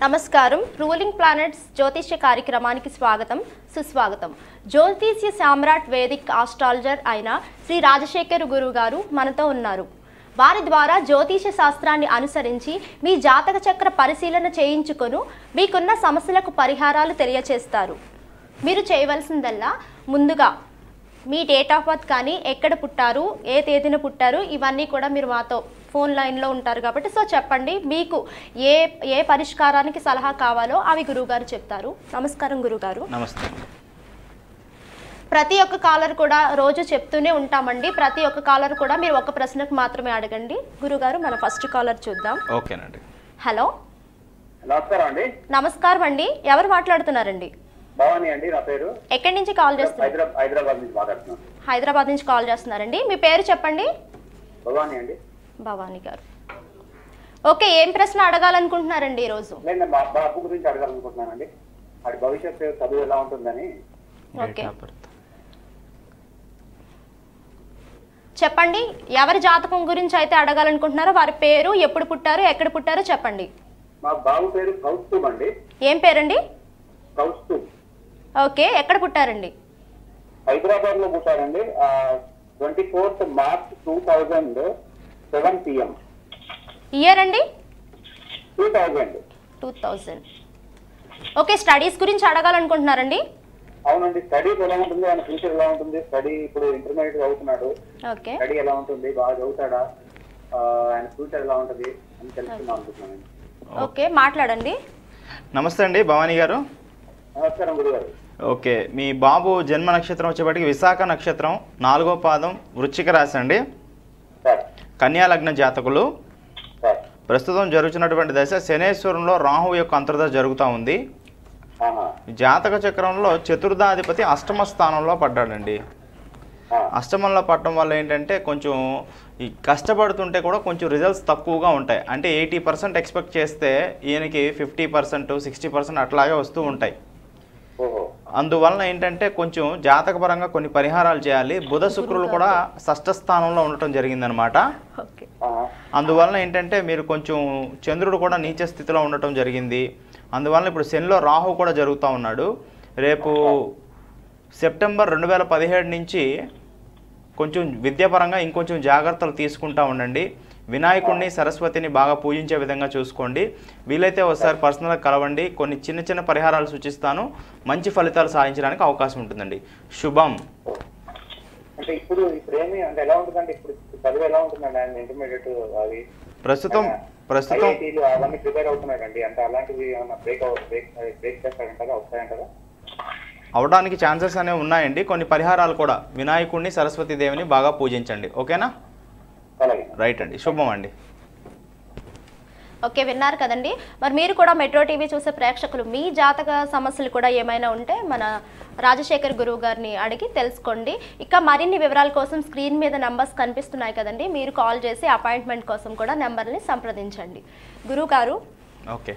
నమస్కారం ruling planets జ్యోతిష్య కార్యక్రమానికి స్వాగతం సుస్వాగతం జ్యోతిష్య సామ్రాట్ వేదిక్ ఆస్ట్రాలజర్ అయిన శ్రీ రాజశేఖర్ గురువు గారు మనతో ఉన్నారు వారి ద్వారా జ్యోతిష శాస్త్రాన్ని అనుసరించి మీ జాతక చక్ర పరిశీలన చేయించుకొను మీకున్న సమస్యలకు పరిహారాలు తెలియచేస్తారు మీరు చేయవలసిందల్లా ముందుగా మీ డేట్ ఆఫ్ బర్త్ కానీ ఎక్కడ పుట్టారు ఏ తేదీన పుట్టారు ఇవన్నీ కూడా మీరు మాతో ఫోన్ లైన్లో ఉంటారు కాబట్టి సో చెప్పండి మీకు ఏ ఏ పరిష్కారానికి సలహా కావాలో అవి గురువుగారు చెప్తారు నమస్కారం గురుగారు నమస్తే ప్రతి ఒక్క కాలర్ కూడా రోజు చెప్తూనే ఉంటామండి ప్రతి ఒక్క కాలర్ కూడా మీరు ఒక ప్రశ్నకు మాత్రమే అడగండి గురుగారు మన ఫస్ట్ కాలర్ చూద్దాం ఓకేనండి హలో నమస్కారం అండి నమస్కారం అండి ఎవరు మాట్లాడుతున్నారండి భవానీ అండి నా పేరు ఎక్కడి నుంచి కాల్ చేస్తున్నారు హైదరాబాద్ హైదరాబాద్ నుంచి మాట్లాడుతున్నాను హైదరాబాద్ నుంచి కాల్ చేస్తున్నారండి మీ పేరు చెప్పండి భవానీ అండి భవానీ గారు ఓకే ఏం ప్రశ్న అడగాలనుకుంటున్నారండి ఈరోజు నేను మా బాబు గురించి అడగాలనుకుంటున్నానండి వాడి భవిష్యత్తు చదువు ఎలా ఉంటుందని ఓకే Date of birth. చెప్పండి ఎవరి జాతకం గురించి అయితే అడగాలనుకుంటున్నారో వారి పేరు ఎప్పుడు పుట్టారు ఎక్కడ పుట్టారో చెప్పండి మా బాబు పేరు కౌస్తుబ్ అండి ఏం పేరండి కౌస్తుబ్ ఓకే ఎక్కడ పుట్టారండి హైదరాబాద్ లో పుట్టారండి twenty fourth March two thousand seven PM year అండి two thousand two thousand okay studies గురించి అడగాలనుకుంటున్నారండి అవునండి స్టడీస్ ఎలా ఉంటుంది ఆయన ఫ్యూచర్ ఎలా ఉంటుంది స్టడీ ఇప్పుడు ఇంటర్మీడియట్ చదువుతున్నాడు ఓకే స్టడీ ఎలా ఉంటుంది బాగా చదువుతాడా ఆ, ఆయన ఫ్యూచర్ ఎలా ఉంటుంది అని తెలుసుకుందాం అనుకుంటున్నాను ఓకే మాట్లాడండి నమస్తే అండి భవానీ గారు నమస్కారం గురుగారు ఓకే మీ బాబు జన్మ నక్షత్రం వచ్చేప్పటికి విశాఖ నక్షత్రం నాలుగో పాదం వృశ్చిక రాశి అండి సార్ కన్యా లగ్న జాతకులు సార్ ప్రస్తుతం జరుగుతున్నటువంటి దశ శనేశ్వరంలో రాహు యొక్క అంతర్దశ జరుగుతూ ఉంది ఆహా జాతక చక్రంలో చతుర్థాధిపతి అష్టమ స్థానంలో పడ్డాడండి ఆ. అష్టమంలో పడటం వల్ల ఏంటంటే కొంచెం ఈ కష్టపడుతుంటే కూడా కొంచెం రిజల్ట్స్ తక్కువగా ఉంటాయి అంటే ఎయిటీ పర్సెంట్ ఎక్స్పెక్ట్ చేస్తే ఈయనకి ఫిఫ్టీ పర్సెంట్ సిక్స్టీ పర్సెంట్ అట్లాగే వస్తూ ఉంటాయి ఓహో అందువలన ఏంటంటే కొంచెం జాతకపరంగా కొన్ని పరిహారాలు చేయాలి బుధ శుక్రులు కూడా షష్ఠ స్థానంలో ఉండటం జరిగిందనమాట ఓకే ఆహా. అందువలన ఏంటంటే మీరు కొంచెం చంద్రుడు కూడా నీచ స్థితిలో ఉండటం జరిగింది అందువలన ఇప్పుడు శనిలో రాహు కూడా జరుగుతూ ఉన్నాడు రేపు సెప్టెంబర్ రెండు వేల పదిహేడు నుంచి కొంచెం విద్యాపరంగా ఇంకొంచెం జాగ్రత్తలు తీసుకుంటా ఉండండి వినాయకుడిని సరస్వతిని బాగా పూజించే విధంగా చూసుకోండి వీలైతే ఒకసారి పర్సనల్గా కలవండి కొన్ని చిన్న చిన్న పరిహారాలు సూచిస్తాను మంచి ఫలితాలు సాధించడానికి అవకాశం ఉంటుందండి శుభం అంటే ఇప్పుడు ఇప్పుడు ఏమి అంటే ఎలా ఉంటుందంటే ఇప్పుడు చదువు ఎలా ఉంటుందండి ఆయన ఇంటర్మీడియట్ అది ప్రస్తుతం ప్రస్తుతం IIT లు అవన్నీ ప్రిపేర్ అవుతున్నాడండి అంటే అలాంటివి ఏమన్నా బ్రేక్ బ్రేక్ బ్రేక్ చేస్తాడంటారా వస్తాయంటారా అవడానికి ఛాన్సెస్ అనేవి ఉన్నాయండి కొన్ని పరిహారాలు కూడా వినాయకుడిని సరస్వతి దేవిని బాగా పూజించండి ఓకేనా అలాగే రైట్ అండి శుభం అండి ఓకే విన్నారు కదండి మరి మీరు కూడా మెట్రో టీవీ చూసే ప్రేక్షకులు మీ జాతక సమస్యలు కూడా ఏమైనా ఉంటే మన రాజశేఖర్ గురువు గారిని అడిగి తెలుసుకోండి ఇక మరిన్ని వివరాల కోసం స్క్రీన్ మీద నెంబర్స్ కనిపిస్తున్నాయి కదండి మీరు కాల్ చేసి అపాయింట్మెంట్ కోసం కూడా నెంబర్ని సంప్రదించండి గురువు గారు ఓకే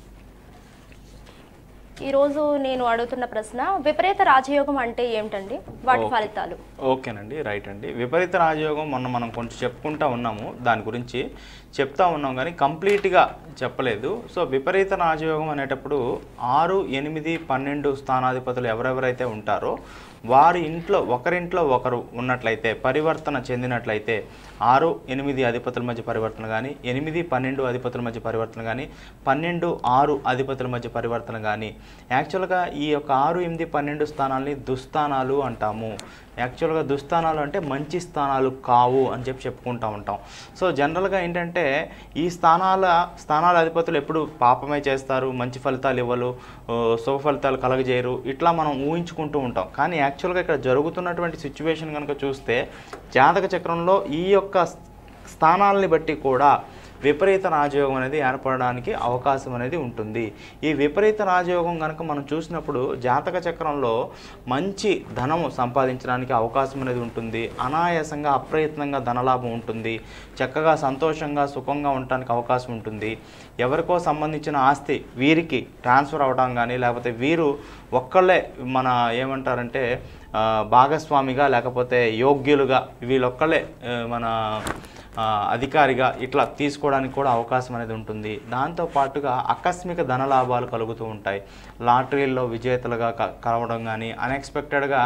ఈరోజు నేను అడుగుతున్న ప్రశ్న విపరీత రాజయోగం అంటే ఏమిటండి వాటి ఓకే. ఫలితాలు ఓకేనండి రైట్ అండి విపరీత రాజయోగం మొన్న మనం కొంచెం చెప్పుకుంటా ఉన్నాము దాని గురించి చెప్తా ఉన్నాం కానీ కంప్లీట్గా చెప్పలేదు సో విపరీత రాజయోగం అనేటప్పుడు ఆరు ఎనిమిది పన్నెండు స్థానాధిపతులు ఎవరెవరైతే ఉంటారో వారి ఇంట్లో ఒకరింట్లో ఒకరు ఉన్నట్లయితే పరివర్తన చెందినట్లయితే ఆరు ఎనిమిది అధిపతుల మధ్య పరివర్తన కానీ ఎనిమిది పన్నెండు అధిపతుల మధ్య పరివర్తన కానీ పన్నెండు ఆరు అధిపతుల మధ్య పరివర్తన కానీ యాక్చువల్గా ఈ యొక్క ఆరు ఎనిమిది పన్నెండు స్థానాల్ని దుస్థానాలు అంటాము యాక్చువల్గా దుస్థానాలు అంటే మంచి స్థానాలు కావు అని చెప్పి చెప్పుకుంటూ ఉంటాం సో జనరల్గా ఏంటంటే ఈ స్థానాల స్థానాల అధిపతులు ఎప్పుడు పాపమే చేస్తారు మంచి ఫలితాలు ఇవ్వరు ఓ, శుభ ఫలితాలు కలగజేయరు ఇట్లా మనం ఊహించుకుంటూ ఉంటాం కానీ యాక్చువల్గా ఇక్కడ జరుగుతున్నటువంటి సిచ్యువేషన్ కనుక చూస్తే జాతక చక్రంలో ఈ యొక్క స్థానాలని బట్టి కూడా విపరీత రాజయోగం అనేది ఏర్పడడానికి అవకాశం అనేది ఉంటుంది ఈ విపరీత రాజయోగం కనుక మనం చూసినప్పుడు జాతక చక్రంలో మంచి ధనము సంపాదించడానికి అవకాశం అనేది ఉంటుంది అనాయాసంగా అప్రయత్నంగా ధనలాభం ఉంటుంది చక్కగా సంతోషంగా సుఖంగా ఉండటానికి అవకాశం ఉంటుంది ఎవరికో సంబంధించిన ఆస్తి వీరికి ట్రాన్స్ఫర్ అవడం కానీ లేకపోతే వీరు ఒక్కళ్ళే మన ఏమంటారంటే ఆ, భాగస్వామిగా లేకపోతే యోగ్యులుగా వీళ్ళొక్కళ్ళే ఆ, మన ఆ, అధికారిగా ఇట్లా తీసుకోవడానికి కూడా అవకాశం అనేది ఉంటుంది దాంతో పాటుగా ఆకస్మిక ధన లాభాలు కలుగుతూ ఉంటాయి లాటరీల్లో విజేతలుగా క- కలవడం కానీ అన్ఎక్స్పెక్టెడ్గా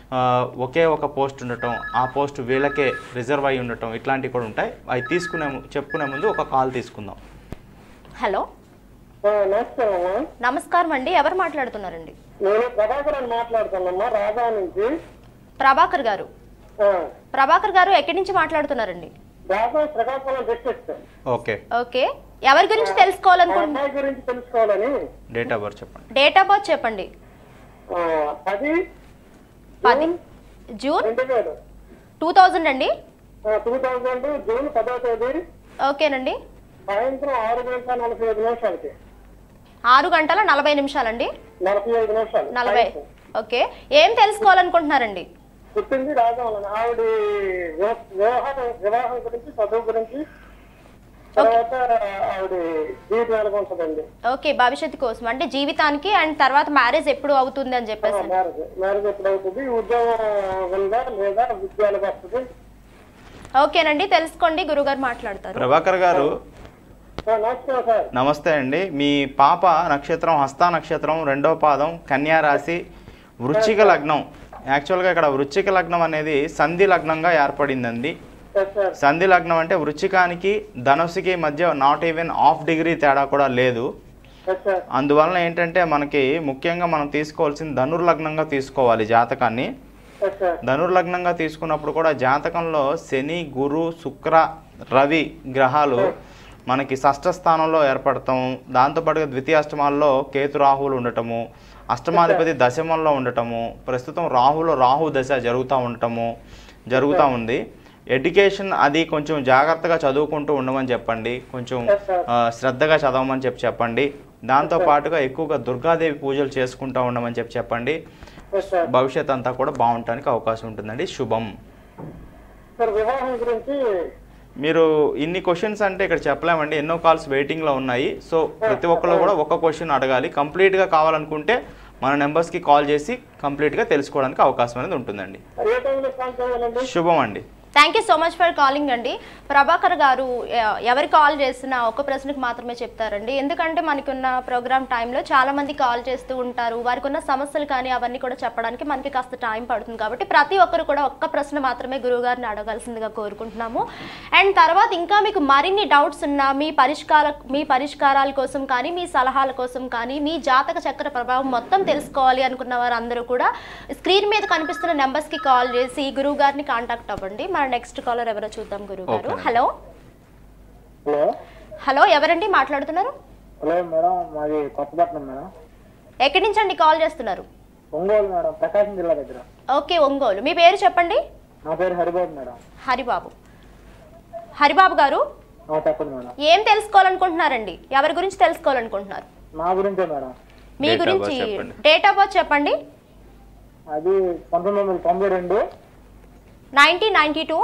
ఒకే ఒక పోస్ట్ ఉండటం ఆ పోస్ట్ వీళ్ళకే రిజర్వ్ అయి ఉండటం ఇట్లాంటివి కూడా ఉంటాయి అవి తీసుకునే ము- చెప్పుకునే ముందు ఒక కాల్ తీసుకుందాం హలో నమస్కారం అమ్మా నమస్కారం అండి ఎవరు మాట్లాడుతున్నారండి నేను ప్రభాకర్ అని మాట్లాడుతున్నామ్మా రాజా నుంచి ప్రభాకర్ గారు ఆ, ప్రభాకర్ గారు ఎక్కడి నుంచి మాట్లాడుతున్నారండి Raja Srikakulam district okay okay ఎవరి గురించి తెలుసుకోవాలనుకుంటున్నారు అమ్మాయి గురించి తెలుసుకోవాలని డేట్ ఆఫ్ బర్త్ చెప్పండి డేట్ ఆఫ్ బర్త్ చెప్పండి ఆ, పది పది జూన్ రెండు వేలు టూ థౌజండ్ అండి టూ థౌజండ్ జూన్ పదో తేదీ ఓకేనండి సాయంత్రం ఆరు గంటల నలభై ఐదు నిమిషాలకి ఆరు గంటల నలభై నిమిషాలండి నలభై ఐదు నిమిషాలు నలభై ఓకే ఏం తెలుసుకోవాలనుకుంటున్నారండి పుట్టింది రాజా వాళ్ళని ఆవిడ వివా- వివాహం వివాహం గురించి చదువు గురించి తర్వాత ఆవిడ జీవితం ఎలాగ ఉంటుందండి ఓకే భవిష్యత్తు కోసం అంటే జీవితానికి అండ్ తర్వాత మ్యారేజ్ ఎప్పుడు అవుతుంది అని చెప్పేసి మ్యారేజ్ మ్యారేజ్ ఎప్పుడు అవుతుంది ఉద్యోగం ఉందా లేదా విద్యాలకు వస్తుంది ఓకేనండి తెలుసుకోండి గురుగారు మాట్లాడతారు ప్రభాకర్ గారు ఆ, నమస్కారం సార్ నమస్తే అండి మీ పాప నక్షత్రం హస్త నక్షత్రం రెండో పాదం కన్యా రాశి వృశ్చిక లగ్నం యాక్చువల్గా ఇక్కడ వృశ్చిక లగ్నం అనేది సంధి లగ్నంగా ఏర్పడిందండి ఎస్ సార్ సంధి లగ్నం అంటే వృశ్చికానికి ధనుసుకి మధ్య నాట్ ఈవెన్ హాఫ్ డిగ్రీ తేడా కూడా లేదు ఎస్ సార్ అందువలన ఏంటంటే మనకి ముఖ్యంగా మనం తీసుకోవాల్సింది ధనుర్లగ్నంగా తీసుకోవాలి జాతకాన్ని ఎస్ సార్ ధనుర్లగ్నంగా తీసుకున్నప్పుడు కూడా జాతకంలో శని గురు శుక్ర రవి గ్రహాలు మనకి షష్ఠ స్థానంలో ఏర్పడటం దాంతోపాటుగా ద్వితీయాష్టమాల్లో కేతు రాహువులు ఉండటము అష్టమాధిపతి దశమంలో ఉండటము ప్రస్తుతం రాహులో రాహు దశ జరుగుతూ ఉండటము జరుగుతూ ఉంది ఎడ్యుకేషన్ అది కొంచెం జాగ్రత్తగా చదువుకుంటూ ఉండమని చెప్పండి కొంచెం ఆ, శ్రద్ధగా చదవమని చెప్పి చెప్పండి దాంతో పాటుగా ఎక్కువగా దుర్గాదేవి పూజలు చేసుకుంటూ ఉండమని చెప్పి చెప్పండి ఎస్ సార్ భవిష్యత్ అంతా కూడా బాగుండటానికి అవకాశం ఉంటుందండి శుభం సార్ వివాహం గురించి మీరు ఇన్ని క్వశ్చన్స్ అంటే ఇక్కడ చెప్పలేమండి ఎన్నో కాల్స్ వెయిటింగ్లో ఉన్నాయి సో ప్రతి ఒక్కరు కూడా ఒక క్వశ్చన్ అడగాలి కంప్లీట్గా కావాలనుకుంటే మన నెంబర్స్కి కాల్ చేసి కంప్లీట్గా తెలుసుకోవడానికి అవకాశం అనేది ఉంటుందండి ఏ టైంలో కాల్ చేయాలండి శుభం అండి thank you so much for calling అండి ప్రభాకర్ గారు ఎ- ఎవరు కాల్ చేసినా ఒక ప్రశ్నకు మాత్రమే చెప్తారండి ఎందుకంటే మనకున్న ప్రోగ్రామ్ టైంలో చాలా మంది కాల్ చేస్తూ ఉంటారు వారికి ఉన్న సమస్యలు కానీ అవన్నీ కూడా చెప్పడానికి మనకి కాస్త టైం పడుతుంది కాబట్టి ప్రతి ఒక్కరు కూడా ఒక్క ప్రశ్న మాత్రమే గురువు గారిని అడగాల్సిందిగా కోరుకుంటున్నాము అండ్ తర్వాత ఇంకా మీకు మరిన్ని డౌట్స్ ఉన్నా మీ పరిష్కార మీ పరిష్కారాల కోసం కానీ మీ సలహాల కోసం కానీ మీ జాతక చక్ర ప్రభావం మొత్తం తెలుసుకోవాలి అనుకున్న వారు అందరూ కూడా స్క్రీన్ మీద కనిపిస్తున్న నెంబర్స్కి కాల్ చేసి గురువు గారిని కాంటాక్ట్ అవ్వండి మన నెక్స్ట్ కాలర్ ఎవరో చూద్దాం గురువు గారు Okay. హలో హలో హలో ఎవరండి మాట్లాడుతున్నారు హలో మేడం మాది కొత్తపట్నం మేడం ఎక్కడి నుంచి అండి కాల్ చేస్తున్నారు ఒంగోలు మేడం ప్రకాశం జిల్లా దగ్గర ఓకే ఒంగోలు మీ పేరు చెప్పండి నా పేరు హరిబాబు మేడం హరిబాబు హరిబాబు గారు ఆ, చెప్పండి మేడం ఏం తెలుసుకోవాలనుకుంటున్నారండి ఎవరి గురించి తెలుసుకోవాలనుకుంటున్నారు నా గురించే మేడం మీ Date of birth గురించి చెప్పండి. డేట్ ఆఫ్ బర్త్ చెప్పండి అది పంతొమ్మిది వందల తొంభై రెండు nineteen ninety two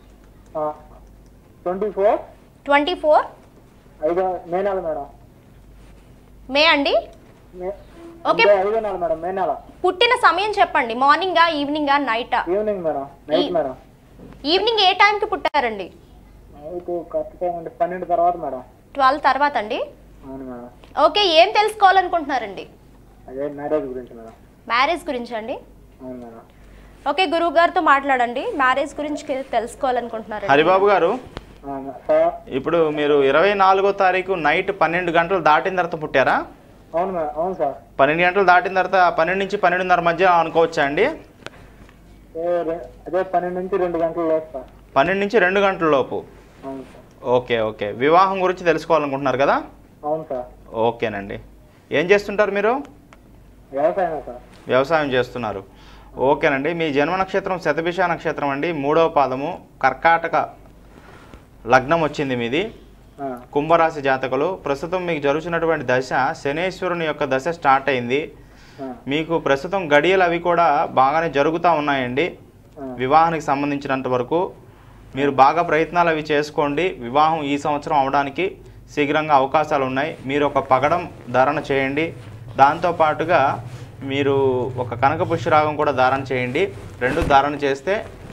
twenty four twenty four ఐదో మే నెల మేడం మే అండి మే- ఓకే. అంటే ఐదో నెల మేడం మే నెల పుట్టిన సమయం చెప్పండి మార్నింగా ఈవినింగా నైటా ఈవినింగ్ మేడం నైట్ ఈ- మేడం ఈవినింగ్ ఏ టైంకి పుట్టారండి నైట్ కరెక్ట్ టైం అంటే పన్నెండు తర్వాత మేడం ట్వెల్వ్ తర్వాత అండి అవును మేడం ఓకే ఏం తెలుసుకోవాలనుకుంటున్నారండి అదే మ్యారేజ్ గురించి మేడం మ్యారేజ్ గురించి అండి అవును మేడం ఓకే గురువు గారితో మాట్లాడండి మ్యారేజ్ గురించి తెలుసుకోవాలనుకుంటున్నారు హరిబాబు గారు ఆ, సార్ ఇప్పుడు మీరు ఇరవై నాలుగో తారీఖు నైట్ పన్నెండు గంటలు దాటిన తర్వాత పుట్టారా అవును మేడం అవును సార్ పన్నెండు గంటలు దాటిన తర్వాత పన్నెండు నుంచి పన్నెండున్నర మధ్య అనుకోవచ్చా అండి ఏ రె- అదే పన్నెండు నుంచి రెండు గంటలు లేదు సార్ పన్నెండు నుంచి రెండు గంటల లోపు అవును సార్ ఓకే ఓకే వివాహం గురించి తెలుసుకోవాలనుకుంటున్నారు కదా అవును సార్ ఓకేనండి ఏం చేస్తుంటారు మీరు వ్యవసాయమే సార్ వ్యవసాయం చేస్తున్నారు ఓకేనండి మీ జన్మ నక్షత్రం శతభిష నక్షత్రం అండి మూడవ పాదము కర్కాటక లగ్నం వచ్చింది మీది ఆ, కుంభరాశి జాతకులు ప్రస్తుతం మీకు జరుగుతున్నటువంటి దశ శనేశ్వరుని యొక్క దశ స్టార్ట్ అయింది ఆ, మీకు ప్రస్తుతం గడియలు అవి కూడా బాగానే జరుగుతూ ఉన్నాయండి ఆ. వివాహానికి సంబంధించినంత వరకు మీరు బాగా ప్రయత్నాలు అవి చేసుకోండి వివాహం ఈ సంవత్సరం అవడానికి శీఘ్రంగా అవకాశాలు ఉన్నాయి మీరు ఒక పగడం ధారణ చేయండి దాంతో పాటుగా మీరు ఒక కనక పుష్యరాగం కూడా ధారణ చేయండి రెండు ధారణ చేస్తే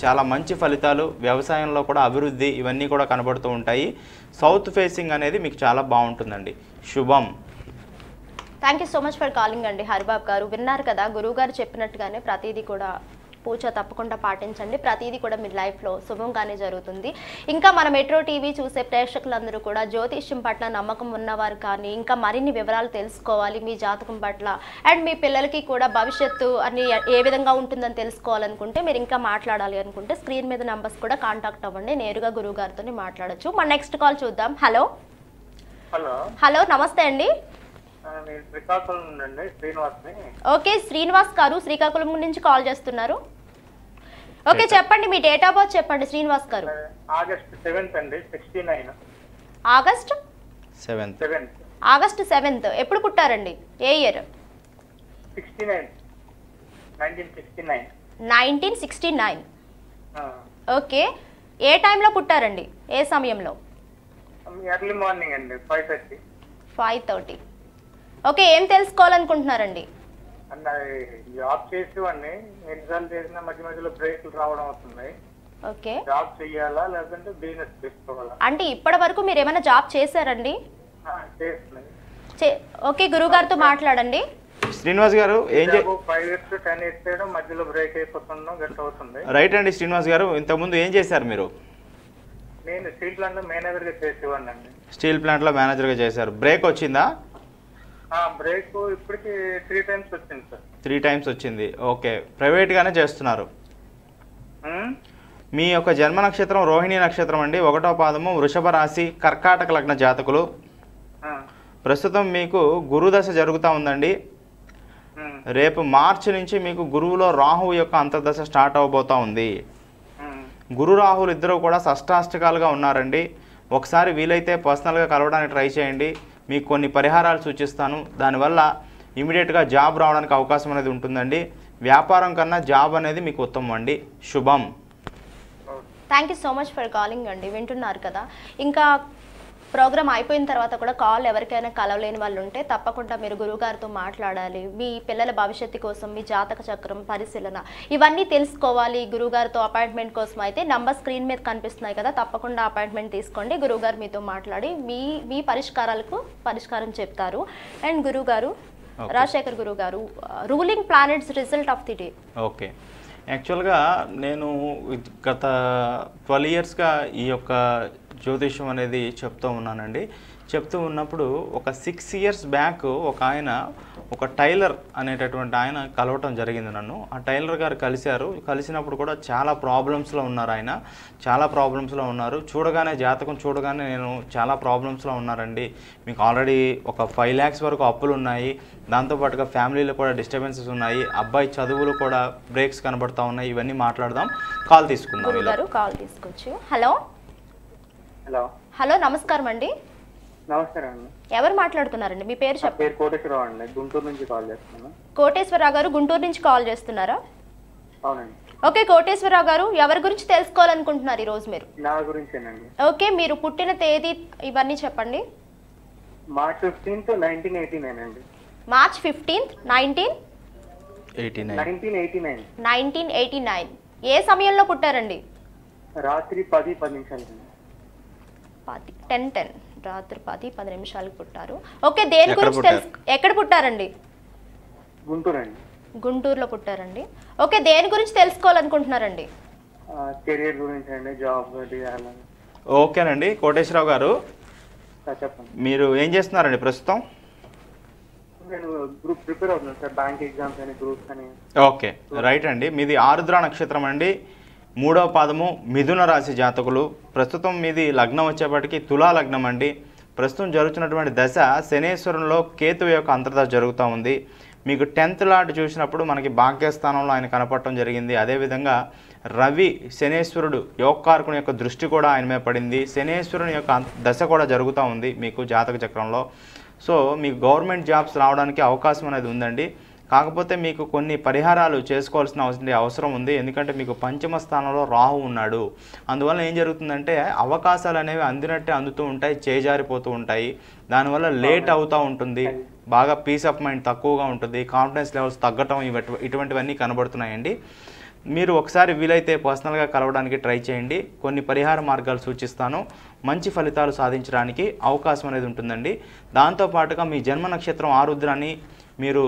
చాలా మంచి ఫలితాలు వ్యవసాయంలో కూడా అభివృద్ధి ఇవన్నీ కూడా కనబడుతూ ఉంటాయి సౌత్ ఫేసింగ్ అనేది మీకు చాలా బాగుంటుందండి శుభం thank you so much for calling అండి హరిబాబు గారు విన్నారు కదా గురువు గారు చెప్పినట్టుగానే ప్రతిదీ కూడా పూజ తప్పకుండా పాటించండి ప్రతిదీ కూడా మీ లైఫ్లో శుభంగానే జరుగుతుంది ఇంకా మన మెట్రో టీవీ చూసే ప్రేక్షకులందరూ కూడా జ్యోతిష్యం పట్ల నమ్మకం ఉన్నవారు కానీ ఇంకా మరిన్ని వివరాలు తెలుసుకోవాలి మీ జాతకం పట్ల అండ్ మీ పిల్లలకి కూడా భవిష్యత్తు అని ఏ విధంగా ఉంటుందని తెలుసుకోవాలనుకుంటే మీరు ఇంకా మాట్లాడాలి అనుకుంటే స్క్రీన్ మీద నంబర్స్ కూడా కాంటాక్ట్ అవ్వండి నేరుగా గురువు గారితో మాట్లాడొచ్చు మన నెక్స్ట్ కాల్ చూద్దాం హలో హలో హలో నమస్తే అండి ఆ, నేను శ్రీకాకుళం నుండి శ్రీనివాస్ని ఓకే శ్రీనివాస్ గారు శ్రీకాకుళం నుంచి కాల్ చేస్తున్నారు ఓకే చెప్పండి మీ డేట్ ఆఫ్ బర్త్ చెప్పండి శ్రీనివాస్ గారు ఆగస్ట్ సెవెంత్ అండి sixty nine August seventh seventh August seventh ఎప్పుడు పుట్టారండి ఏ year sixty nine nineteen sixty nine nineteen sixty nine okay ఏ టైంలో పుట్టారండి ఏ సమయంలో ఎర్లీ మార్నింగ్ అండి five thirty five thirty okay ఏం తెలుసుకోవాలనుకుంటున్నారండి అండ్ అది జాబ్ చేసేవాడిని ఎన్నిసార్లు చేసినా మధ్య మధ్యలో బ్రేక్లు రావడం అవుతుంది ఓకే జాబ్ చెయ్యాలా లేదంటే బిజినెస్ చేసుకోవాలా అంటే ఇప్పటి వరకు మీరు ఏమైనా జాబ్ చేశారండి ఆ, చేస్తున్నాయి చే- ఓకే గురువుగారితో మాట్లాడండి శ్రీనివాస్ గారు ఏం చే ఫైవ్ ఇయర్స్ టెన్ ఇయర్స్ చేయడం మధ్యలో బ్రేక్ అయిపోతుండడం గట్ట అవుతుంది రైట్ అండి శ్రీనివాస్ గారు ఇంతకుముందు ఏం చేశారు మీరు నేను స్టీల్ ప్లాంట్ మేనేజర్ గా చేసేవాడిని అండి స్టీల్ ప్లాంట్లో మేనేజర్గా చేశారు బ్రేక్ వచ్చిందా ఆ బ్రేక్ ఇప్పటికి త్రీ టైమ్స్ వచ్చింది సార్ త్రీ టైమ్స్ వచ్చింది ఓకే ప్రైవేట్గానే చేస్తున్నారు ఉమ్, మీ యొక్క జన్మ నక్షత్రం రోహిణి నక్షత్రం అండి ఒకటో పాదము వృషభ రాశి కర్కాటక లగ్న జాతకులు ఆ, ప్రస్తుతం మీకు గురుదశ జరుగుతూ ఉందండి ఉమ్, రేపు మార్చి నుంచి మీకు గురువులో రాహువు యొక్క అంతర్దశ స్టార్ట్ అవబోతూ ఉంది ఉమ్, గురు రాహులు ఇద్దరు కూడా షష్టాష్టకాలుగా ఉన్నారండి ఒకసారి వీలైతే పర్సనల్గా కలవడానికి ట్రై చేయండి మీకు కొన్ని పరిహారాలు సూచిస్తాను దానివల్ల ఇమీడియట్గా జాబ్ రావడానికి అవకాశం అనేది ఉంటుందండి వ్యాపారం కన్నా జాబ్ అనేది మీకు ఉత్తమం అండి శుభం okay. Thank you so much for calling అండి వింటున్నారు కదా ఇంకా ప్రోగ్రామ్ అయిపోయిన తర్వాత కూడా కాల్ ఎవరికైనా కలవలేని వాళ్ళు ఉంటే తప్పకుండా మీరు గురువుగారితో మాట్లాడాలి మీ పిల్లల భవిష్యత్తు కోసం మీ జాతక చక్రం పరిశీలన ఇవన్నీ తెలుసుకోవాలి గురువుగారితో అపాయింట్మెంట్ కోసం అయితే నంబర్ స్క్రీన్ మీద కనిపిస్తున్నాయి కదా తప్పకుండా అపాయింట్మెంట్ తీసుకోండి గురువుగారు మీతో మాట్లాడి మీ మీ పరిష్కారాలకు పరిష్కారం చెప్తారు అండ్ గురువుగారు Okay. రాజశేఖర్ గురువు garu ruling planets result of the day okay యాక్చువల్గా నేను ఇది గత ట్వెల్వ్ ఇయర్స్గా ఈ యొక్క జ్యోతిష్యం అనేది చెప్తూ ఉన్నానండి చెప్తూ ఉన్నప్పుడు ఒక సిక్స్ ఇయర్స్ బ్యాక్ ఒక ఆయన ఒక టైలర్ అనేటటువంటి ఆయన కలవటం జరిగింది నన్ను ఆ టైలర్ గారు కలిశారు కలిసినప్పుడు కూడా చాలా ప్రాబ్లమ్స్లో ఉన్నారు ఆయన చాలా ప్రాబ్లమ్స్లో ఉన్నారు చూడగానే జాతకం చూడగానే నేను చాలా ప్రాబ్లమ్స్లో ఉన్నారండి మీకు ఆల్రెడీ ఒక ఫైవ్ ల్యాక్స్ వరకు అప్పులు ఉన్నాయి దాంతోపాటుగా ఫ్యామిలీలో కూడా డిస్టర్బెన్సెస్ ఉన్నాయి అబ్బాయి చదువులు కూడా బ్రేక్స్ కనబడతా ఉన్నాయి ఇవన్నీ మాట్లాడదాం కాల్ తీసుకుందాం ఇలా గురువుగారు కాల్ తీసుకోవచ్చు హలో హలో హలో నమస్కారం అండి నమస్కారం అండి ఎవరు మాట్లాడుతున్నారండి మీ పేరు నా చెప్ప పేరు కోటేశ్వరరావు అండి గుంటూరు నుంచి కాల్ చేస్తున్నాను కోటేశ్వరరావు గారు గుంటూరు నుంచి కాల్ చేస్తున్నారా అవునండి ఓకే కోటేశ్వరరావు గారు ఎవరి గురించి తెలుసుకోవాలనుకుంటున్నారు ఈరోజు మీరు నా గురించేనండి ఓకే మీరు పుట్టిన తేదీ ఇవన్నీ చెప్పండి March fifteenth nineteen eighty nine అండి March fifteenth nineteen eighty nine nineteen eighty nine nineteen eighty nine ఏ సమయంలో పుట్టారండి రాత్రి పది పది నిమిషాలకి పది టెన్ టెన్ రాత్రి పది పది నిమిషాలకు పుట్టారు ఓకే దేని ఎక్కడ గురించి పుట్టారు? తెలుసు ఎక్కడ పుట్టారండి గుంటూరు అండి గుంటూరులో పుట్టారండి ఓకే దేని గురించి తెలుసుకోవాలనుకుంటున్నారండి కెరియర్ గురించి అండి జాబ్ అది అలా ఓకేనండి కోటేశ్వరరావు గారు సార్ చెప్పండి మీరు ఏం చేస్తున్నారండి ప్రస్తుతం నేను గ్రూప్ ప్రిపేర్ అవుతున్నాను సార్ బ్యాంక్ ఎగ్జామ్స్ అని గ్రూప్స్ అని ఓకే రైట్ అండి మీది ఆరుద్ర నక్షత్రం అండి మూడవ పాదము మిథున రాశి జాతకులు ప్రస్తుతం మీది లగ్నం వచ్చేప్పటికి తులా లగ్నం అండి ప్రస్తుతం జరుగుతున్నటువంటి దశ శనేశ్వరంలో కేతు యొక్క అంతర్దశ జరుగుతూ ఉంది మీకు టెన్త్ లాట్ చూసినప్పుడు మనకి భాగ్యస్థానంలో ఆయన కనపడటం జరిగింది అదేవిధంగా రవి శనేశ్వరుడు యోగకారకుని యొక్క దృష్టి కూడా ఆయన మీద పడింది శనేశ్వరుని యొక్క అంత- దశ కూడా జరుగుతూ ఉంది మీకు జాతక చక్రంలో సో మీకు గవర్నమెంట్ జాబ్స్ రావడానికి అవకాశం అనేది ఉందండి కాకపోతే మీకు కొన్ని పరిహారాలు చేసుకోవాల్సిన అవసరం అవసరం ఉంది ఎందుకంటే మీకు పంచమ స్థానంలో రాహు ఉన్నాడు అందువల్ల ఏం జరుగుతుందంటే అవకాశాలు అనేవి అందినట్టే అందుతూ ఉంటాయి చేజారిపోతూ ఉంటాయి దానివల్ల లేట్ అవుతూ ఉంటుంది బాగా పీస్ ఆఫ్ మైండ్ తక్కువగా ఉంటుంది కాన్ఫిడెన్స్ లెవెల్స్ తగ్గటం ఇవటి ఇటువంటివన్నీ కనబడుతున్నాయండి మీరు ఒకసారి వీలైతే పర్సనల్గా కలవడానికి ట్రై చేయండి కొన్ని పరిహార మార్గాలు సూచిస్తాను మంచి ఫలితాలు సాధించడానికి అవకాశం అనేది ఉంటుందండి దాంతోపాటుగా మీ జన్మ నక్షత్రం ఆరుద్రాన్ని మీరు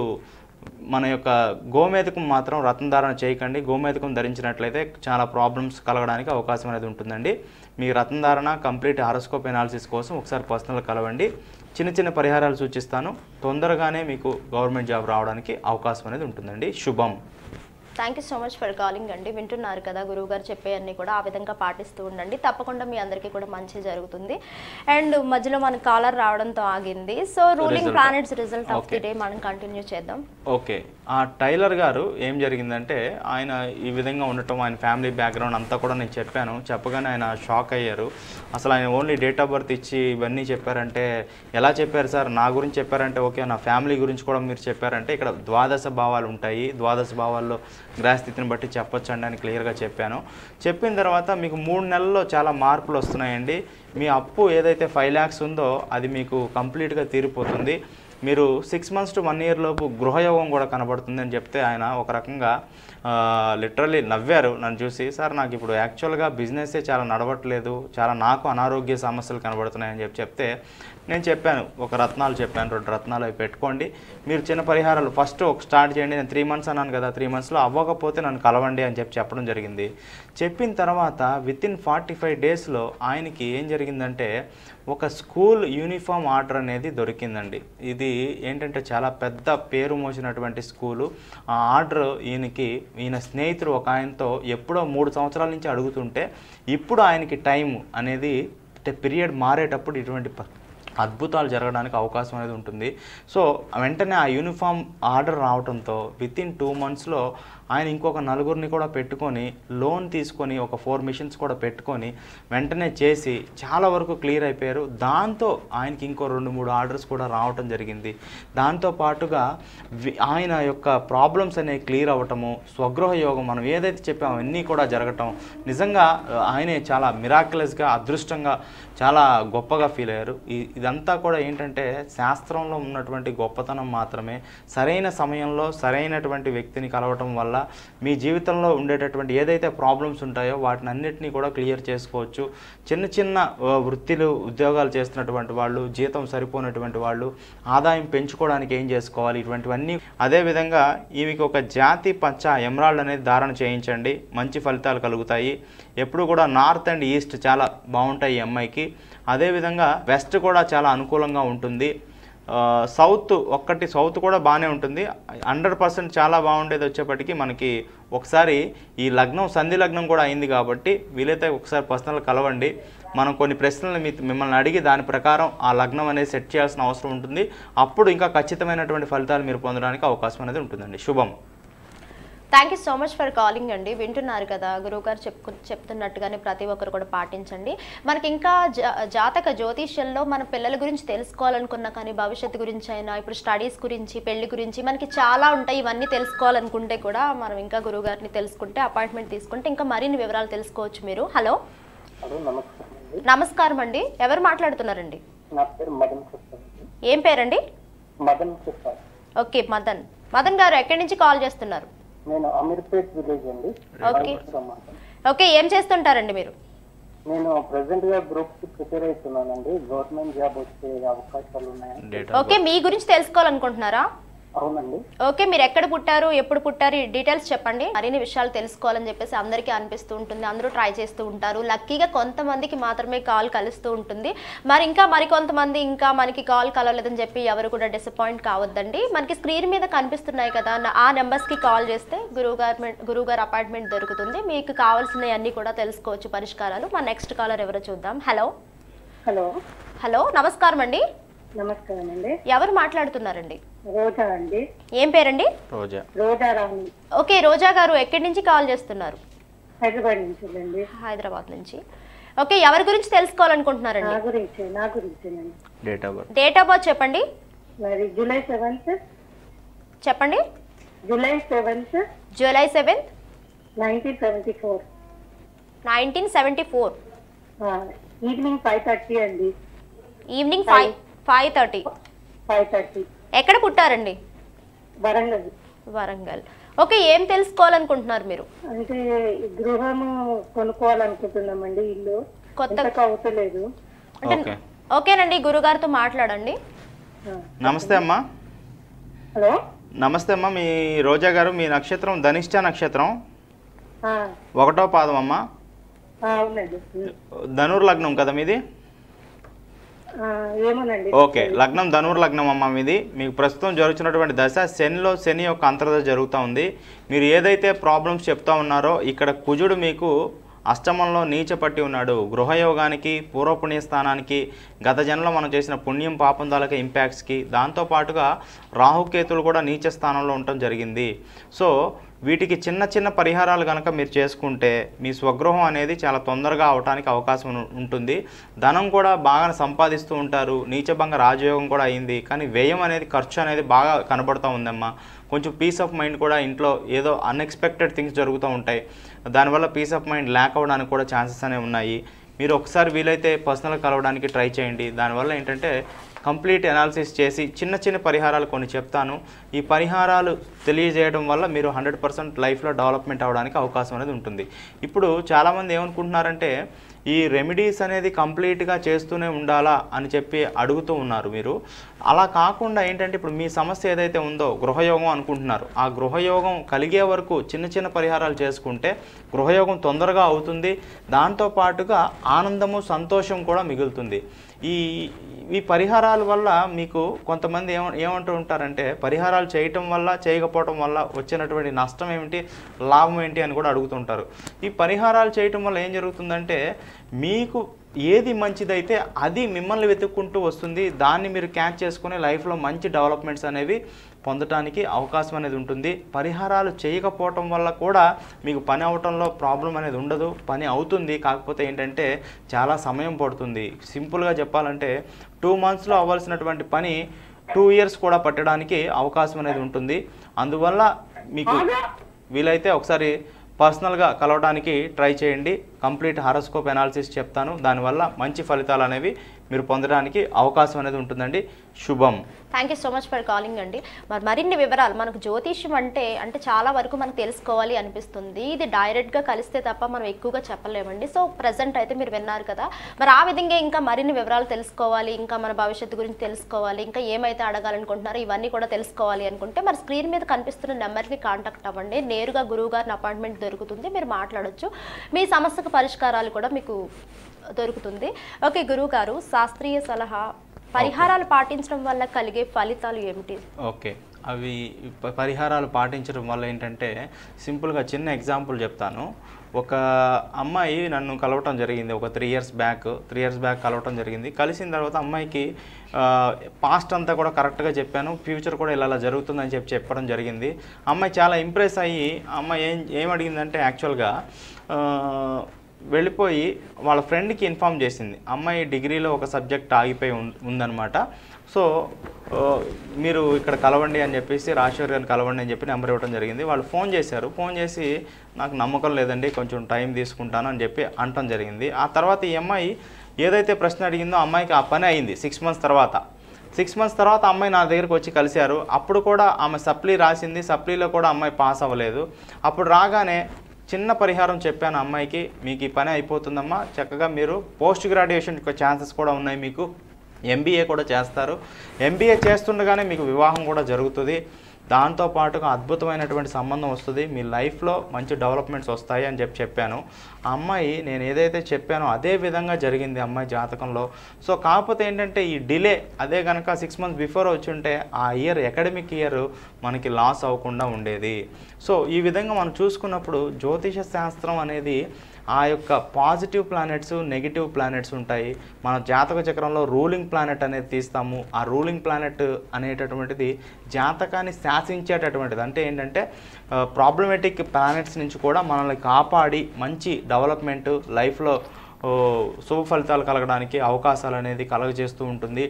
మన యొక్క గోమేధకం మాత్రం రత్నధారణ చేయకండి గోమేధకం ధరించినట్లయితే చాలా ప్రాబ్లమ్స్ కలగడానికి అవకాశం అనేది ఉంటుందండి మీ రత్నధారణ కంప్లీట్ హారోస్కోప్ ఎనాలిసిస్ కోసం ఒకసారి పర్సనల్ కలవండి చిన్న చిన్న పరిహారాలు సూచిస్తాను తొందరగానే మీకు గవర్నమెంట్ జాబ్ రావడానికి అవకాశం అనేది ఉంటుందండి శుభం thank you so much for calling అండి వింటున్నారు కదా గురువు గారు చెప్పేవన్నీ కూడా ఆ విధంగా పాటిస్తూ ఉండండి తప్పకుండా మీ అందరికీ కూడా మంచి జరుగుతుంది అండ్ మధ్యలో మన కాలర్ రావడంతో ఆగింది so ruling Result. Planets result of the Okay. Day మనం కంటిన్యూ చేద్దాం ఓకే ఆ టైలర్ గారు ఏం జరిగిందంటే ఆయన ఈ విధంగా ఉండటం ఆయన ఫ్యామిలీ బ్యాక్గ్రౌండ్ అంతా కూడా నేను చెప్పాను చెప్పగానే ఆయన షాక్ అయ్యారు అసలు ఆయన ఓన్లీ డేట్ ఆఫ్ బర్త్ ఇచ్చి ఇవన్నీ చెప్పారంటే ఎలా చెప్పారు సార్ నా గురించి చెప్పారంటే ఓకే నా ఫ్యామిలీ గురించి కూడా మీరు చెప్పారంటే ఇక్కడ ద్వాదశ భావాలు ఉంటాయి ద్వాదశ భావాల్లో గ్రహస్థితిని బట్టి చెప్పొచ్చండి అని క్లియర్గా చెప్పాను చెప్పిన తర్వాత మీకు మూడు నెలల్లో చాలా మార్పులు వస్తున్నాయండి మీ అప్పు ఏదైతే ఫైవ్ ల్యాక్స్ ఉందో అది మీకు కంప్లీట్గా తీరిపోతుంది మీరు six months to one year లోపు గృహయోగం కూడా కనబడుతుంది అని చెప్తే ఆయన ఒక రకంగా లిటరల్లీ నవ్వారు నన్ను చూసి సార్ నాకు ఇప్పుడు యాక్చువల్గా బిజినెస్సే చాలా నడవట్లేదు చాలా నాకు అనారోగ్య సమస్యలు కనబడుతున్నాయని చెప్పి చెప్తే నేను చెప్పాను ఒక రత్నాలు చెప్పాను రెండు రత్నాలు అవి పెట్టుకోండి మీరు చిన్న పరిహారాలు ఫస్ట్ ఒక స్టార్ట్ చేయండి నేను త్రీ మంత్స్ అన్నాను కదా త్రీ మంత్స్లో అవ్వకపోతే నన్ను కలవండి అని చెప్పి చెప్పడం జరిగింది చెప్పిన తర్వాత విత్ ఇన్ ఫార్టీ ఫైవ్ డేస్లో ఆయనకి ఏం జరిగిందంటే ఒక స్కూల్ యూనిఫామ్ ఆర్డర్ అనేది దొరికిందండి ఇది ఏంటంటే చాలా పెద్ద పేరు మోసినటువంటి స్కూలు ఆ ఆర్డర్ ఈయనకి ఈయన స్నేహితుడు ఒక ఆయనతో ఎప్పుడో మూడు సంవత్సరాల నుంచి అడుగుతుంటే ఇప్పుడు ఆయనకి టైం అనేది అంటే పీరియడ్ మారేటప్పుడు ఇటువంటి ప- అద్భుతాలు జరగడానికి అవకాశం అనేది ఉంటుంది సో వెంటనే ఆ యూనిఫామ్ ఆర్డర్ రావడంతో విత్ ఇన్ టూ మంత్స్లో ఆయన ఇంకొక నలుగురిని కూడా పెట్టుకొని లోన్ తీసుకొని ఒక ఫోర్ మిషన్స్ కూడా పెట్టుకొని వెంటనే చేసి చాలా వరకు క్లియర్ అయిపోయారు దాంతో ఆయనకి ఇంకో రెండు మూడు ఆర్డర్స్ కూడా రావటం జరిగింది దాంతో పాటుగా వి- ఆయన యొక్క ప్రాబ్లమ్స్ అనేవి క్లియర్ అవ్వటము స్వగృహ యోగం మనం ఏదైతే చెప్పామో అన్నీ కూడా జరగటం నిజంగా ఆ, ఆయనే చాలా మిరాక్యులస్గా అదృష్టంగా చాలా గొప్పగా ఫీల్ అయ్యారు ఈ- ఇదంతా కూడా ఏంటంటే శాస్త్రంలో ఉన్నటువంటి గొప్పతనం మాత్రమే సరైన సమయంలో సరైనటువంటి వ్యక్తిని కలవటం వల్ల మీ జీవితంలో ఉండేటటువంటి ఏదైతే ప్రాబ్లమ్స్ ఉంటాయో వాటిని అన్నిటినీ కూడా క్లియర్ చేసుకోవచ్చు చిన్న చిన్న ఆ, వృత్తిలు ఉద్యోగాలు చేస్తున్నటువంటి వాళ్ళు జీతం సరిపోనటువంటి వాళ్ళు ఆదాయం పెంచుకోవడానికి ఏం చేసుకోవాలి ఇటువంటివన్నీ అదేవిధంగా ఈమెకి ఒక జాతి పచ్చ ఎమరాల్డ్ అనేది ధారణ చేయించండి మంచి ఫలితాలు కలుగుతాయి ఎప్పుడు కూడా నార్త్ అండ్ ఈస్ట్ చాలా బాగుంటాయి ఈ అమ్మాయికి అదేవిధంగా వెస్ట్ కూడా చాలా అనుకూలంగా ఉంటుంది ఆ, సౌత్ ఒక్కటి సౌత్ కూడా బాగానే ఉంటుంది హండ్రెడ్ పర్సెంట్ చాలా బాగుండేది వచ్చేప్పటికి మనకి ఒకసారి ఈ లగ్నం సంధి లగ్నం కూడా అయింది కాబట్టి వీలైతే ఒకసారి పర్సనల్ కలవండి మనం కొన్ని ప్రశ్నలు మీ మిమ్మల్ని అడిగి దాని ప్రకారం ఆ లగ్నం అనేది సెట్ చేయాల్సిన అవసరం ఉంటుంది అప్పుడు ఇంకా ఖచ్చితమైనటువంటి ఫలితాలు మీరు పొందడానికి అవకాశం అనేది ఉంటుందండి శుభం thank you so much for calling అండి వింటున్నారు కదా గురువు గారు చెప్పుకు చెప్తున్నట్టుగానే ప్రతి ఒక్కరు కూడా పాటించండి మనకి ఇంకా జా- జాతక జ్యోతిష్యంలో మన పిల్లల గురించి తెలుసుకోవాలనుకున్నా కానీ భవిష్యత్తు గురించి అయినా ఇప్పుడు స్టడీస్ గురించి పెళ్లి గురించి మనకి చాలా ఉంటాయి ఇవన్నీ తెలుసుకోవాలనుకుంటే కూడా మనం ఇంకా గురువు గారిని తెలుసుకుంటే అపాయింట్మెంట్ తీసుకుంటే ఇంకా మరిన్ని వివరాలు తెలుసుకోవచ్చు మీరు హలో హలో నమస్కారం అండి నమస్కారం అండి ఎవరు మాట్లాడుతున్నారండి నా పేరు మదన్ కృష్ణ ఏం పేరండి మదన్ కృష్ణ ఓకే మదన్ మదన్ గారు ఎక్కడి నుంచి కాల్ చేస్తున్నారు నేను అమీర్పేట్ విలేజ్ అండి ఓకే రమ్మంటాను. ఓకే ఏం చేస్తుంటారండి మీరు నేను ప్రెసెంట్ గా గ్రూప్ కి ప్రిపేర్ అవుతున్నానండి గవర్నమెంట్ జాబ్ వచ్చే అవకాశాలు ఉన్నాయని డేట్ ఓకే మీ గురించి తెలుసుకోవాలనుకుంటున్నారా అవునండి ఓకే మీరు ఎక్కడ పుట్టారు ఎప్పుడు పుట్టారు ఈ డీటెయిల్స్ చెప్పండి మరిన్ని విషయాలు తెలుసుకోవాలని చెప్పేసి అందరికీ అనిపిస్తూ ఉంటుంది అందరూ ట్రై చేస్తూ ఉంటారు లక్కీగా కొంతమందికి మాత్రమే కాల్ కలుస్తూ ఉంటుంది మరి ఇంకా మరి కొంతమంది ఇంకా మనకి కాల్ కలవలేదని చెప్పి ఎవరు కూడా డిసప్పాయింట్ కావద్దండి మనకి స్క్రీన్ మీద కనిపిస్తున్నాయి కదా నా- ఆ నెంబర్స్కి కాల్ చేస్తే గురువు గారు గురువు గారు అపాయింట్మెంట్ దొరుకుతుంది మీకు కావాల్సినవి అన్నీ కూడా తెలుసుకోవచ్చు పరిష్కారాలు మా నెక్స్ట్ కాలర్ ఎవరో చూద్దాం హలో హలో హలో నమస్కారం అండి నమస్కారం అండి ఎవరు మాట్లాడుతున్నారండి రోజా అండి ఏం పేరండి రోజా రోజా రాణి ఓకే రోజా గారు ఎక్కడి నుంచి కాల్ చేస్తున్నారు హైదరాబాద్ నుంచి అండి హైదరాబాద్ నుంచి ఓకే ఎవరి గురించి తెలుసుకోవాలనుకుంటున్నారండి నా గురించి నా గురించేనండి date of birth date of birth చెప్పండి మరి జూలై సెవెంత్ చెప్పండి July seventh July seventh nineteen seventy four nineteen seventy four evening five thirty అండి evening five five thirty five thirty ఎక్కడ పుట్టారండి వరంగల్ వరంగల్ ఓకే ఏం తెలుసుకోవాలనుకుంటున్నారు మీరు అంటే ఈ గృహము కొనుక్కోవాలనుకుంటున్నామండి ఇల్లు కొత్త ఇంతకు అవుతలేదు అంటే ఓకే ఓకేనండి గురుగారితో మాట్లాడండి ఆ. నమస్తే అమ్మా హలో నమస్తే అమ్మా మీ రోజా గారు మీ నక్షత్రం ధనిష్ట నక్షత్రం ఆ, ఒకటో పాదం అమ్మా ఆ, అవునండి ధనుర్ లగ్నం కదా మీది ఆ, ఏమోనండి ఓకే లగ్నం ధనుర్ లగ్నం అమ్మ మీది మీకు ప్రస్తుతం జరుగుతున్నటువంటి దశ శనిలో శని యొక్క అంతర్దశ జరుగుతూ ఉంది మీరు ఏదైతే ప్రాబ్లమ్స్ చెప్తా ఉన్నారో ఇక్కడ కుజుడు మీకు అష్టమంలో నీచపట్టి ఉన్నాడు గృహయోగానికి పూర్వపుణ్య స్థానానికి గత జన్మలో మనం చేసిన పుణ్యం పాపం తాలూకా ఇంపాక్ట్స్కి దాంతోపాటుగా రాహుకేతులు కూడా నీచ స్థానంలో ఉండటం జరిగింది సో వీటికి చిన్న చిన్న పరిహారాలు కనుక మీరు చేసుకుంటే మీ స్వగృహం అనేది చాలా తొందరగా అవడానికి అవకాశం ఉం- ఉంటుంది ధనం కూడా బాగా సంపాదిస్తూ ఉంటారు నీచభంగ రాజయోగం కూడా అయింది కానీ వ్యయం అనేది ఖర్చు అనేది బాగా కనబడుతూ ఉందమ్మా కొంచెం పీస్ ఆఫ్ మైండ్ కూడా ఇంట్లో ఏదో అన్ఎక్స్పెక్టెడ్ థింగ్స్ జరుగుతూ ఉంటాయి దానివల్ల పీస్ ఆఫ్ మైండ్ ల్యాక్ అవ్వడానికి కూడా ఛాన్సెస్ అనేవి ఉన్నాయి మీరు ఒకసారి వీలైతే పర్సనల్ కలవడానికి ట్రై చేయండి దానివల్ల ఏంటంటే కంప్లీట్ అనాలిసిస్ చేసి చిన్న చిన్న పరిహారాలు కొన్ని చెప్తాను ఈ పరిహారాలు తెలియజేయడం వల్ల మీరు హండ్రెడ్ పర్సెంట్ లైఫ్లో డెవలప్మెంట్ అవ్వడానికి అవకాశం అనేది ఉంటుంది ఇప్పుడు చాలామంది ఏమనుకుంటున్నారంటే ఈ రెమెడీస్ అనేది కంప్లీట్గా చేస్తూనే ఉండాలా అని చెప్పి అడుగుతూ ఉన్నారు మీరు అలా కాకుండా ఏంటంటే ఇప్పుడు మీ సమస్య ఏదైతే ఉందో గృహయోగం అనుకుంటున్నారు ఆ గృహయోగం కలిగే వరకు చిన్న చిన్న పరిహారాలు చేసుకుంటే గృహయోగం తొందరగా అవుతుంది దాంతో పాటుగా ఆనందము సంతోషం కూడా మిగులుతుంది ఈ ఈ పరిహారాల వల్ల మీకు కొంతమంది ఏమ ఏమంటూ ఉంటారంటే పరిహారాలు చేయటం వల్ల చేయకపోవటం వల్ల వచ్చినటువంటి నష్టం ఏమిటి లాభం ఏంటి అని కూడా అడుగుతుంటారు ఈ పరిహారాలు చేయటం వల్ల ఏం జరుగుతుందంటే మీకు ఏది మంచిదైతే అది మిమ్మల్ని వెతుక్కుంటూ వస్తుంది దాన్ని మీరు క్యాచ్ చేసుకుని లైఫ్లో మంచి డెవలప్మెంట్స్ అనేవి పొందటానికి అవకాశం అనేది ఉంటుంది పరిహారాలు చేయకపోవటం వల్ల కూడా మీకు పని అవటంలో ప్రాబ్లం అనేది ఉండదు పని అవుతుంది కాకపోతే ఏంటంటే చాలా సమయం పడుతుంది సింపుల్గా చెప్పాలంటే టూ మంత్స్లో అవ్వాల్సినటువంటి పని టూ ఇయర్స్ కూడా పట్టడానికి అవకాశం అనేది ఉంటుంది అందువల్ల మీకు వీలైతే ఒకసారి పర్సనల్గా కలవడానికి ట్రై చేయండి కంప్లీట్ హారోస్కోప్ అనాలిసిస్ చెప్తాను దానివల్ల మంచి ఫలితాలు అనేవి మీరు పొందడానికి అవకాశం అనేది ఉంటుందండి శుభం thank you so much for calling అండి మరి మరిన్ని వివరాలు మనకు జ్యోతిష్యం అంటే అంటే చాలా వరకు మనకు తెలుసుకోవాలి అనిపిస్తుంది ఇది డైరెక్ట్గా కలిస్తే తప్ప మనం ఎక్కువగా చెప్పలేమండి సో ప్రజెంట్ అయితే మీరు విన్నారు కదా మరి ఆ విధంగా ఇంకా మరిన్ని వివరాలు తెలుసుకోవాలి ఇంకా మన భవిష్యత్తు గురించి తెలుసుకోవాలి ఇంకా ఏమైతే అడగాలనుకుంటున్నారో ఇవన్నీ కూడా తెలుసుకోవాలి అనుకుంటే మరి స్క్రీన్ మీద కనిపిస్తున్న నెంబర్కి కాంటాక్ట్ అవ్వండి నేరుగా గురువు గారిని అపాయింట్మెంట్ దొరుకుతుంది మీరు మాట్లాడొచ్చు మీ సమస్యకు పరిష్కారాలు కూడా మీకు దొరుకుతుంది ఓకే గురువు గారు శాస్త్రీయ సలహా పరిహారాలు పాటించడం వల్ల కలిగే ఫలితాలు ఏమిటి ఓకే అవి ప- పరిహారాలు పాటించడం వల్ల ఏంటంటే సింపుల్గా చిన్న ఎగ్జాంపుల్ చెప్తాను ఒక అమ్మాయి నన్ను కలవటం జరిగింది ఒక three years back three years back కలవటం జరిగింది కలిసిన తర్వాత అమ్మాయికి పాస్ట్ అంతా కూడా కరెక్ట్గా చెప్పాను ఫ్యూచర్ కూడా ఇలా ఇలా జరుగుతుందని చెప్పి చెప్పడం జరిగింది అమ్మాయి చాలా ఇంప్రెస్ అయ్యి ఆ అమ్మాయి ఏం ఏం అడిగిందంటే యాక్చువల్గా వెళ్ళిపోయి వాళ్ళ ఫ్రెండ్కి ఇన్ఫామ్ చేసింది అమ్మాయి డిగ్రీలో ఒక సబ్జెక్ట్ ఆగిపోయి ఉం- ఉందన్నమాట సో ఆ, మీరు ఇక్కడ కలవండి అని చెప్పేసి రాజశేఖర్ గారిని కలవండి అని చెప్పి నెంబర్ ఇవ్వడం జరిగింది వాళ్ళు ఫోన్ చేశారు ఫోన్ చేసి నాకు నమ్మకం లేదండి కొంచెం టైం తీసుకుంటాను అని చెప్పి అనటం జరిగింది ఆ తర్వాత ఈ అమ్మాయి ఏదైతే ప్రశ్న అడిగిందో ఆ అమ్మాయికి ఆ పని అయింది సిక్స్ మంత్స్ తర్వాత సిక్స్ మంత్స్ తర్వాత అమ్మాయి నా దగ్గరికి వచ్చి కలిశారు అప్పుడు కూడా ఆమె సప్లీ రాసింది సప్లీలో కూడా అమ్మాయి పాస్ అవ్వలేదు అప్పుడు రాగానే చిన్న పరిహారం చెప్పాను అమ్మాయికి మీకు ఈ పని అయిపోతుందమ్మా చక్కగా మీరు పోస్ట్ గ్రాడ్యుయేషన్ ఛాన్సెస్ కూడా ఉన్నాయి మీకు ఎంబీఏ కూడా చేస్తారు ఎంబీఏ చేస్తుండగానే మీకు వివాహం కూడా జరుగుతుంది దాంతో పాటుగా అద్భుతమైనటువంటి సంబంధం వస్తుంది మీ లైఫ్లో మంచి డెవలప్మెంట్స్ వస్తాయి అని చెప్పి చెప్పాను ఆ అమ్మాయి నేను ఏదైతే చెప్పానో అదే విధంగా జరిగింది అమ్మాయి జాతకంలో సో కాకపోతే ఏంటంటే ఈ డిలే అదే కనుక సిక్స్ మంత్స్ బిఫోర్ వచ్చి ఉంటే ఆ ఇయర్ అకాడమిక్ ఇయర్ మనకి లాస్ అవ్వకుండా ఉండేది సో ఈ విధంగా మనం చూసుకున్నప్పుడు జ్యోతిష శాస్త్రం అనేది ఆ యొక్క పాజిటివ్ ప్లానెట్స్ నెగిటివ్ ప్లానెట్స్ ఉంటాయి మన జాతక చక్రంలో రూలింగ్ ప్లానెట్ అనేది తీస్తాము ఆ రూలింగ్ ప్లానెట్ అనేటటువంటిది జాతకాన్ని శాసించేటటువంటిది అంటే ఏంటంటే ప్రాబ్లమేటిక్ ప్లానెట్స్ నుంచి కూడా మనల్ని కాపాడి మంచి డెవలప్మెంట్ లైఫ్లో ఓ, శుభ ఫలితాలు కలగడానికి అవకాశాలు అనేది కలగజేస్తూ ఉంటుంది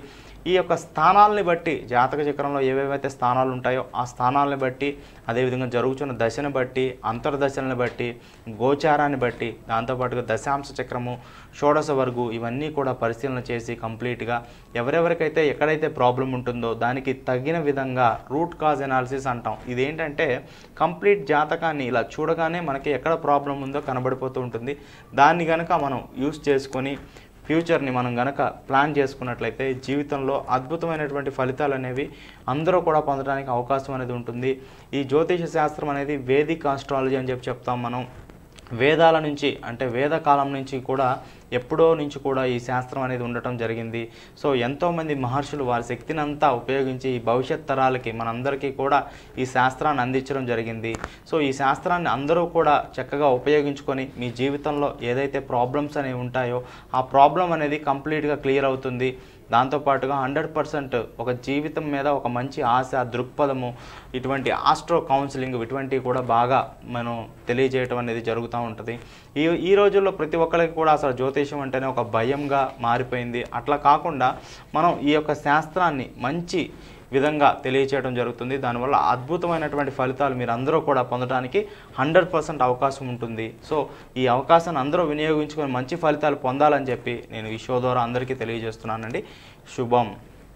ఈ యొక్క స్థానాలని బట్టి జాతక చక్రంలో ఏవేవైతే స్థానాలు ఉంటాయో ఆ స్థానాలని బట్టి అదేవిధంగా జరుగుతున్న దశను బట్టి అంతర్దశలను బట్టి గోచారాన్ని బట్టి దాంతోపాటుగా దశాంశ చక్రము షోడశ వర్గు ఇవన్నీ కూడా పరిశీలన చేసి కంప్లీట్గా ఎవరెవరికైతే ఎక్కడైతే ప్రాబ్లం ఉంటుందో దానికి తగిన విధంగా రూట్ కాజ్ ఎనాలిసిస్ అంటాం ఇదేంటంటే కంప్లీట్ జాతకాన్ని ఇలా చూడగానే మనకి ఎక్కడ ప్రాబ్లం ఉందో కనబడిపోతూ ఉంటుంది దాన్ని కనుక మనం యూస్ చేసుకొని ఫ్యూచర్ని మనం గనక ప్లాన్ చేసుకున్నట్లయితే జీవితంలో అద్భుతమైనటువంటి ఫలితాలు అనేవి అందరూ కూడా పొందడానికి అవకాశం అనేది ఉంటుంది ఈ జ్యోతిష శాస్త్రం అనేది వేదిక్ ఆస్ట్రాలజీ అని చెప్పి చెప్తాం మనం వేదాల నుంచి అంటే వేద కాలం నుంచి కూడా ఎప్పుడో నుంచి కూడా ఈ శాస్త్రం అనేది ఉండటం జరిగింది సో ఎంతోమంది మహర్షులు వారి శక్తిని అంతా ఉపయోగించి ఈ భవిష్యత్ తరాలకి మనందరికీ కూడా ఈ శాస్త్రాన్ని అందించడం జరిగింది సో ఈ శాస్త్రాన్ని అందరూ కూడా చక్కగా ఉపయోగించుకొని మీ జీవితంలో ఏదైతే ప్రాబ్లమ్స్ అనేవి ఉంటాయో ఆ ప్రాబ్లం అనేది కంప్లీట్గా క్లియర్ అవుతుంది దాంతోపాటుగా హండ్రెడ్ పర్సెంట్ ఒక జీవితం మీద ఒక మంచి ఆశ దృక్పథము ఇటువంటి ఆస్ట్రో కౌన్సిలింగ్ ఇటువంటివి కూడా బాగా మనం తెలియజేయటం అనేది జరుగుతూ ఉంటుంది ఈ ఈ రోజుల్లో ప్రతి ఒక్కరికి కూడా అసలు జ్యోతిషం అంటేనే ఒక భయంగా మారిపోయింది అట్లా కాకుండా మనం ఈ యొక్క శాస్త్రాన్ని మంచి విధంగా తెలియచేయడం జరుగుతుంది దానివల్ల అద్భుతమైనటువంటి ఫలితాలు మీరు అందరూ కూడా పొందడానికి హండ్రెడ్ పర్సెంట్ అవకాశం ఉంటుంది సో ఈ అవకాశాన్ని అందరూ వినియోగించుకొని మంచి ఫలితాలు పొందాలని చెప్పి నేను ఈ షో ద్వారా అందరికీ తెలియజేస్తున్నానండి శుభం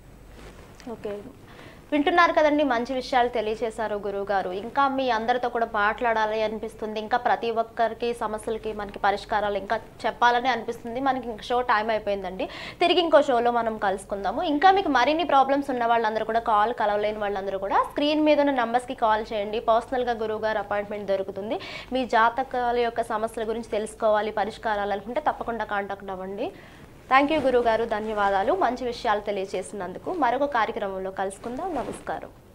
ఓకే వింటున్నారు కదండి మంచి విషయాలు తెలియచేశారు గురువు గారు ఇంకా మీ అందరితో కూడా మాట్లాడాలి అనిపిస్తుంది ఇంకా ప్రతి ఒక్కరికి సమస్యలకి మనకి పరిష్కారాలు ఇంకా చెప్పాలని అనిపిస్తుంది మనకి ఇంక షో టైం అయిపోయిందండి తిరిగి ఇంకో షోలో మనం కలుసుకుందాము ఇంకా మీకు మరిన్ని ప్రాబ్లమ్స్ ఉన్న వాళ్ళందరూ కూడా కాల్ కలవలేని వాళ్ళందరూ కూడా స్క్రీన్ మీద ఉన్న నంబర్స్కి కాల్ చేయండి పర్సనల్గా గురువు గారు అపాయింట్మెంట్ దొరుకుతుంది మీ జాతకాల యొక్క సమస్యల గురించి తెలుసుకోవాలి పరిష్కారాలు అనుకుంటే తప్పకుండా కాంటాక్ట్ అవ్వండి థ్యాంక్ యూ గురువు గారు ధన్యవాదాలు మంచి విషయాలు తెలియజేసినందుకు మరొక కార్యక్రమంలో కలుసుకుందాం నమస్కారం